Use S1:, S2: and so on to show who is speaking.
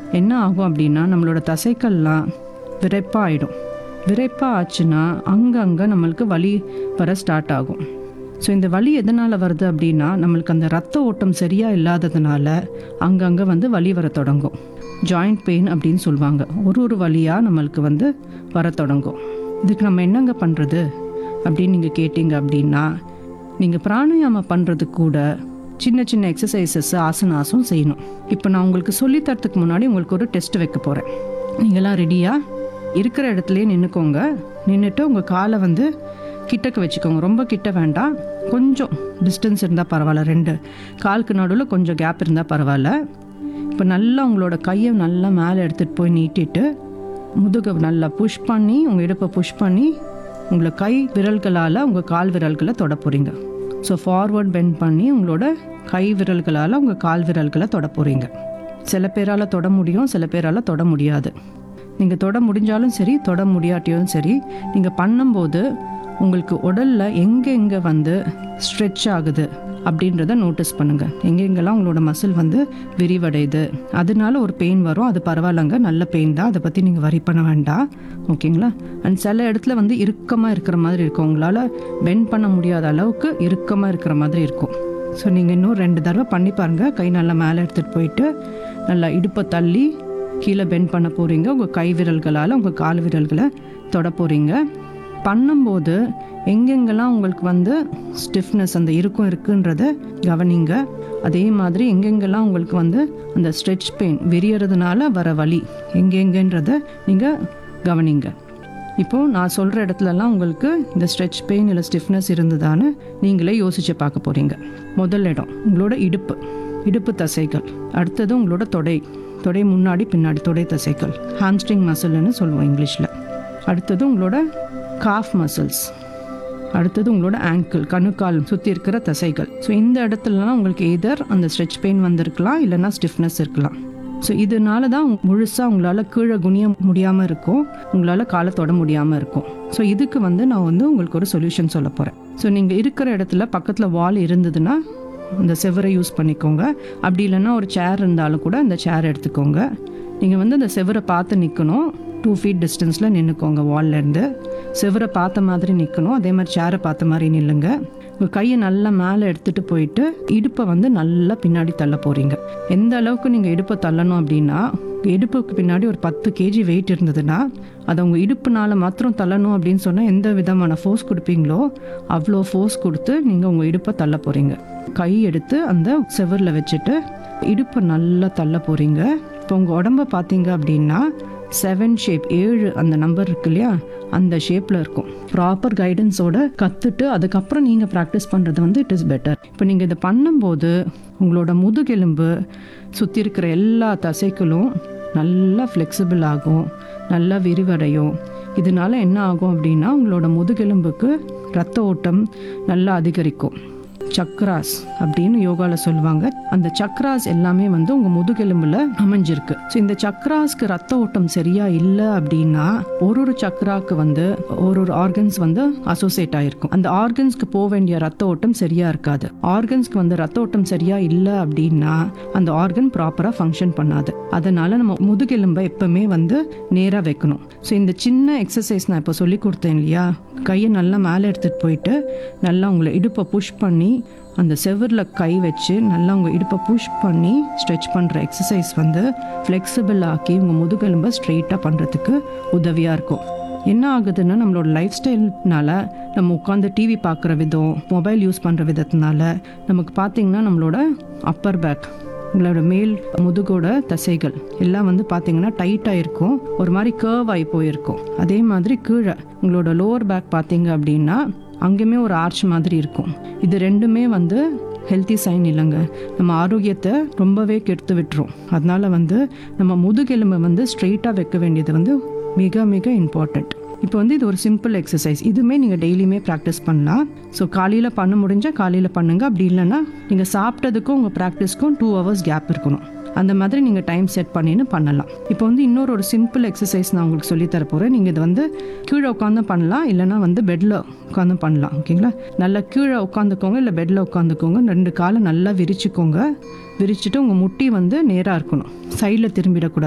S1: என்ன ஆகும் அப்படின்னா நம்மளோட தசைக்கள்லாம் விரைப்பாக ஆகிடும் விரைப்பாக ஆச்சுன்னா அங்கங்கே நம்மளுக்கு வலி வர ஸ்டார்ட் ஆகும் ஸோ இந்த வலி எதனால் வருது அப்படின்னா நம்மளுக்கு அந்த ரத்த ஓட்டம் சரியாக இல்லாததுனால அங்கங்கே வந்து வலி வர தொடங்கும் ஜாயிண்ட் பெயின் அப்படின்னு சொல்லுவாங்க ஒரு ஒரு வலியாக நம்மளுக்கு வந்து வர தொடங்கும் இதுக்கு நம்ம என்னங்க பண்ணுறது அப்படின்னு நீங்கள் கேட்டிங்க அப்படின்னா நீங்கள் பிராணாயாமம் பண்ணுறது கூட சின்ன சின்ன எக்ஸசைசஸ் ஆசனாசும் செய்யணும் இப்போ நான் உங்களுக்கு சொல்லித் தரத்துக்கு முன்னாடி உங்களுக்கு ஒரு டெஸ்ட் வைக்க போகிறேன் நீங்களாம் ரெடியாக இருக்கிற இடத்துலயே நின்றுக்கோங்க நின்றுட்டு உங்கள் காலை வந்து கிட்டக்க வச்சுக்கோங்க ரொம்ப கிட்ட வேண்டாம் கொஞ்சம் டிஸ்டன்ஸ் இருந்தால் பரவாயில்ல ரெண்டு காலுக்கு நடுவில் கொஞ்சம் கேப் இருந்தால் பரவாயில்ல இப்போ நல்லா உங்களோட கையை நல்லா மேலே எடுத்துகிட்டு போய் நீட்டிட்டு முதுகை நல்லா புஷ் பண்ணி உங்கள் இடுப்பை புஷ் பண்ணி உங்களை கை விரல்களால் உங்கள் கால் விரல்களை தொட போகிறீங்க ஸோ ஃபார்வர்ட் பெண்ட் பண்ணி உங்களோட கை விரல்களால் உங்கள் கால் விரல்களை தொட போகிறீங்க சில பேரால் தொட முடியும் சில பேரால் தொட முடியாது நீங்கள் தொட முடிஞ்சாலும் சரி தொட முடியாட்டியும் சரி நீங்கள் பண்ணும்போது உங்களுக்கு உடலில் எங்கே எங்கே வந்து ஸ்ட்ரெச் ஆகுது அப்படின்றத நோட்டீஸ் பண்ணுங்கள் எங்கெங்கெல்லாம் உங்களோட மசில் வந்து விரிவடையுது அதனால ஒரு பெயின் வரும் அது பரவாயில்லங்க நல்ல பெயின் தான் அதை பற்றி நீங்கள் வரி பண்ண வேண்டாம் ஓகேங்களா அண்ட் சில இடத்துல வந்து இறுக்கமாக இருக்கிற மாதிரி இருக்கும் உங்களால் பெண்ட் பண்ண முடியாத அளவுக்கு இறுக்கமாக இருக்கிற மாதிரி இருக்கும் ஸோ நீங்கள் இன்னும் ரெண்டு தடவை பண்ணி பாருங்கள் கை நல்லா மேலே எடுத்துகிட்டு போயிட்டு நல்லா இடுப்பை தள்ளி கீழே பெண்ட் பண்ண போகிறீங்க உங்கள் கை விரல்களால் உங்கள் கால் விரல்களை தொட போகிறீங்க பண்ணும்போது எங்கெங்கெல்லாம் உங்களுக்கு வந்து ஸ்டிஃப்னஸ் அந்த இருக்கும் இருக்குன்றத கவனிங்க அதே மாதிரி எங்கெங்கெல்லாம் உங்களுக்கு வந்து அந்த ஸ்ட்ரெச் பெயின் விரியறதுனால வர வலி எங்கெங்கன்றத நீங்கள் கவனிங்க இப்போது நான் சொல்கிற இடத்துலலாம் உங்களுக்கு இந்த ஸ்ட்ரெச் பெயின் இல்லை ஸ்டிஃப்னஸ் இருந்ததான்னு நீங்களே யோசித்து பார்க்க போகிறீங்க முதல் இடம் உங்களோட இடுப்பு இடுப்பு தசைகள் அடுத்தது உங்களோட தொடை தொடை முன்னாடி பின்னாடி தொடை தசைகள் ஹாம்ஸ்ட்ரிங் மசில்னு சொல்லுவோம் இங்கிலீஷில் அடுத்தது உங்களோட காஃப் மசில்ஸ் அடுத்தது உங்களோட ஆங்கிள் கணுக்கால் சுற்றி இருக்கிற தசைகள் ஸோ இந்த இடத்துலலாம் உங்களுக்கு எதர் அந்த ஸ்ட்ரெச் பெயின் வந்திருக்கலாம் இல்லைன்னா ஸ்டிஃப்னஸ் இருக்கலாம் ஸோ இதனால தான் முழுசாக உங்களால் கீழே குனிய முடியாமல் இருக்கும் உங்களால் காலை தொட முடியாமல் இருக்கும் ஸோ இதுக்கு வந்து நான் வந்து உங்களுக்கு ஒரு சொல்யூஷன் சொல்ல போகிறேன் ஸோ நீங்கள் இருக்கிற இடத்துல பக்கத்தில் வால் இருந்ததுன்னா அந்த செவரை யூஸ் பண்ணிக்கோங்க அப்படி இல்லைன்னா ஒரு சேர் இருந்தாலும் கூட அந்த சேர் எடுத்துக்கோங்க நீங்கள் வந்து அந்த செவரை பார்த்து நிற்கணும் டூ ஃபீட் டிஸ்டன்ஸில் நின்றுக்கோங்க வால்லேருந்து செவரை பார்த்த மாதிரி நிற்கணும் அதே மாதிரி சேரை பார்த்த மாதிரி நில்லுங்க உங்கள் கையை நல்லா மேலே எடுத்துகிட்டு போயிட்டு இடுப்பை வந்து நல்லா பின்னாடி தள்ள போகிறீங்க எந்த அளவுக்கு நீங்கள் இடுப்பை தள்ளணும் அப்படின்னா இடுப்புக்கு பின்னாடி ஒரு பத்து கேஜி வெயிட் இருந்ததுன்னா அதை உங்கள் இடுப்புனால மாத்திரம் தள்ளணும் அப்படின்னு சொன்னால் எந்த விதமான ஃபோர்ஸ் கொடுப்பீங்களோ அவ்வளோ ஃபோர்ஸ் கொடுத்து நீங்கள் உங்கள் இடுப்பை தள்ள போகிறீங்க கை எடுத்து அந்த செவரில் வச்சுட்டு இடுப்பை நல்லா தள்ள போகிறீங்க இப்போ உங்கள் உடம்ப பார்த்தீங்க அப்படின்னா செவன் ஷேப் ஏழு அந்த நம்பர் இருக்கு இல்லையா அந்த ஷேப்பில் இருக்கும் ப்ராப்பர் கைடன்ஸோட கற்றுட்டு அதுக்கப்புறம் நீங்கள் ப்ராக்டிஸ் பண்ணுறது வந்து இட் இஸ் பெட்டர் இப்போ நீங்கள் இதை பண்ணும்போது உங்களோட முதுகெலும்பு சுற்றி இருக்கிற எல்லா தசைகளும் நல்லா ஃப்ளெக்சிபிள் ஆகும் நல்லா விரிவடையும் இதனால என்ன ஆகும் அப்படின்னா உங்களோட முதுகெலும்புக்கு ரத்த ஓட்டம் நல்லா அதிகரிக்கும் சக்ராஸ் அப்படின்னு யோகாவில் சொல்லுவாங்க அந்த சக்ராஸ் எல்லாமே வந்து உங்கள் முதுகெலும்பில் அமைஞ்சிருக்கு ஸோ இந்த சக்ராஸ்க்கு ரத்த ஓட்டம் சரியா இல்லை அப்படின்னா ஒரு ஒரு சக்ராக்கு வந்து ஒரு ஒரு ஆர்கன்ஸ் வந்து அசோசியேட் ஆயிருக்கும் அந்த ஆர்கன்ஸ்க்கு போக வேண்டிய ரத்த ஓட்டம் சரியா இருக்காது ஆர்கன்ஸ்க்கு வந்து ரத்த ஓட்டம் சரியா இல்லை அப்படின்னா அந்த ஆர்கன் ப்ராப்பராக ஃபங்க்ஷன் பண்ணாது அதனால நம்ம முதுகெலும்பை எப்பவுமே வந்து நேராக வைக்கணும் ஸோ இந்த சின்ன எக்ஸசைஸ் நான் இப்போ சொல்லி கொடுத்தேன் இல்லையா கையை நல்லா மேலே எடுத்துகிட்டு போயிட்டு நல்லா உங்களை இடுப்பை புஷ் பண்ணி அந்த செவரில் கை வச்சு நல்லா உங்கள் இடுப்பை புஷ் பண்ணி ஸ்ட்ரெச் பண்ணுற எக்ஸசைஸ் வந்து ஃப்ளெக்சிபிள் ஆக்கி உங்கள் முதுகெலும்பை ஸ்ட்ரெயிட்டாக பண்ணுறதுக்கு உதவியாக இருக்கும் என்ன ஆகுதுன்னா நம்மளோட லைஃப் ஸ்டைல்னால நம்ம உட்காந்து டிவி பார்க்குற விதம் மொபைல் யூஸ் பண்ணுற விதத்தினால நமக்கு பார்த்திங்கன்னா நம்மளோட அப்பர் பேக் உங்களோட மேல் முதுகோட தசைகள் எல்லாம் வந்து பார்த்தீங்கன்னா டைட்டாக இருக்கும் ஒரு மாதிரி கர்வ் ஆகி போயிருக்கும் அதே மாதிரி கீழே உங்களோட லோவர் பேக் பார்த்தீங்க அப்படின்னா அங்கேயுமே ஒரு ஆர்ச் மாதிரி இருக்கும் இது ரெண்டுமே வந்து ஹெல்த்தி சைன் இல்லைங்க நம்ம ஆரோக்கியத்தை ரொம்பவே கெடுத்து விட்டுரும் அதனால வந்து நம்ம முதுகெலும்பை வந்து ஸ்ட்ரெயிட்டாக வைக்க வேண்டியது வந்து மிக மிக இம்பார்ட்டண்ட் இப்போ வந்து இது ஒரு சிம்பிள் எக்ஸசைஸ் இதுவுமே நீங்கள் டெய்லியுமே ப்ராக்டிஸ் பண்ணலாம் ஸோ காலையில் பண்ண முடிஞ்சால் காலையில் பண்ணுங்கள் அப்படி இல்லைன்னா நீங்கள் சாப்பிட்டதுக்கும் உங்கள் ப்ராக்டிஸ்க்கும் டூ ஹவர்ஸ் கேப் இருக்கணும் அந்த மாதிரி நீங்கள் டைம் செட் பண்ணின்னு பண்ணலாம் இப்போ வந்து இன்னொரு ஒரு சிம்பிள் எக்ஸசைஸ் நான் உங்களுக்கு சொல்லித் தர போகிறேன் நீங்கள் இது வந்து கீழே உட்காந்து பண்ணலாம் இல்லைனா வந்து பெட்டில் உட்காந்து பண்ணலாம் ஓகேங்களா நல்லா கீழே உட்காந்துக்கோங்க இல்லை பெட்டில் உட்காந்துக்கோங்க ரெண்டு காலை நல்லா விரிச்சுக்கோங்க விரிச்சுட்டு உங்கள் முட்டி வந்து நேராக இருக்கணும் சைடில் திரும்பிடக்கூடாது